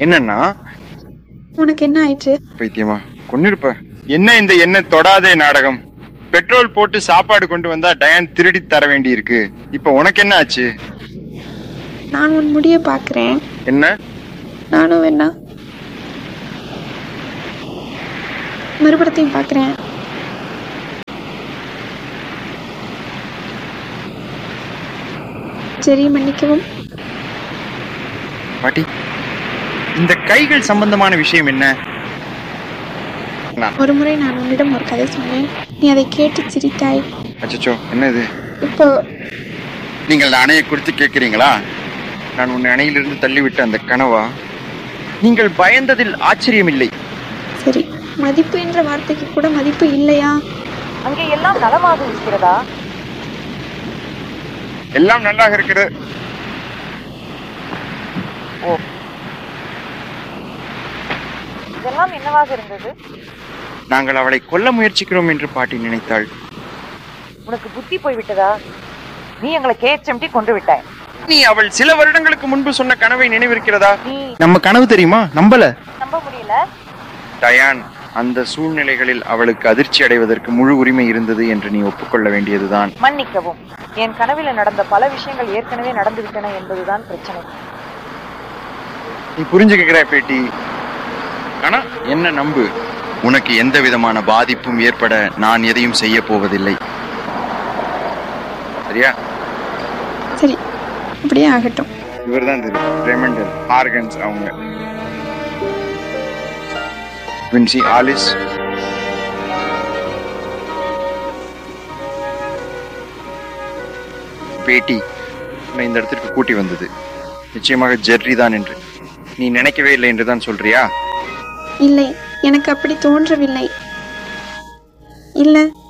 என்னன்னா உனக்கு என்ன ஆயிடுச்சு பைத்தியமா கொன்னிருப்ப என்ன இந்த என்ன தொடாதே நாடகம் பெட்ரோல் போட்டு சாப்பாடு கொண்டு வந்தா டயான் திருடி தர வேண்டி இருக்கு இப்ப உனக்கு என்ன ஆச்சு நான் உன் முடிய பார்க்குறேன் என்ன நானும் வேணா மறுபடத்தையும் பார்க்குறேன் சரி மன்னிக்கவும் பாட்டி இந்த கைகள் சம்பந்தமான விஷயம் என்ன நான் ஒரு முறை நான் உன்னிடம் ஒரு கதை சொன்னேன் நீ அதை கேட்டு சிரித்தாய் அச்சச்சோ என்ன இது இப்போ நீங்கள் அணையை குறித்து கேட்கிறீங்களா நான் உன்னை அணையிலிருந்து தள்ளிவிட்ட அந்த கனவா நீங்கள் பயந்ததில் ஆச்சரியமில்லை சரி மதிப்பு என்ற வார்த்தைக்கு கூட மதிப்பு இல்லையா அங்கே எல்லாம் நலமாக இருக்கிறதா எல்லாம் நல்லாக இருக்கிறது ஓ இதெல்லாம் என்னவாக இருந்தது நாங்கள் அவளை கொல்ல முயற்சிக்கிறோம் என்று பாட்டி நினைத்தாள் உனக்கு புத்தி போய்விட்டதா நீ எங்களை கேச்சம்டி கொண்டு விட்டாய் நீ அவள் சில வருடங்களுக்கு முன்பு சொன்ன கனவை நினைவிருக்கிறதா நீ நம்ம கனவு தெரியுமா நம்பல நம்ப முடியல டயான் அந்த சூழ்நிலைகளில் அவளுக்கு அதிர்ச்சி அடைவதற்கு முழு உரிமை இருந்தது என்று நீ ஒப்புக்கொள்ள வேண்டியதுதான் மன்னிக்கவும் என் கனவில நடந்த பல விஷயங்கள் ஏற்கனவே நடந்துவிட்டன என்பதுதான் பிரச்சனை நீ புரிஞ்சுக்கிற பேட்டி ஆனா என்ன நம்பு உனக்கு எந்த விதமான பாதிப்பும் ஏற்பட நான் எதையும் செய்ய போவதில்லை சரியா சரி அப்படியே ஆகட்டும் இவர்தான் தெரியும் ரெமண்டல் ஆர்கன்ஸ் அவங்க வின்சி ஆலிஸ் பேட்டி உன்னை இந்த இடத்திற்கு கூட்டி வந்தது நிச்சயமாக ஜெர்ரி தான் என்று நீ நினைக்கவே இல்லை என்று தான் சொல்றியா இல்லை எனக்கு அப்படி தோன்றவில்லை இல்லை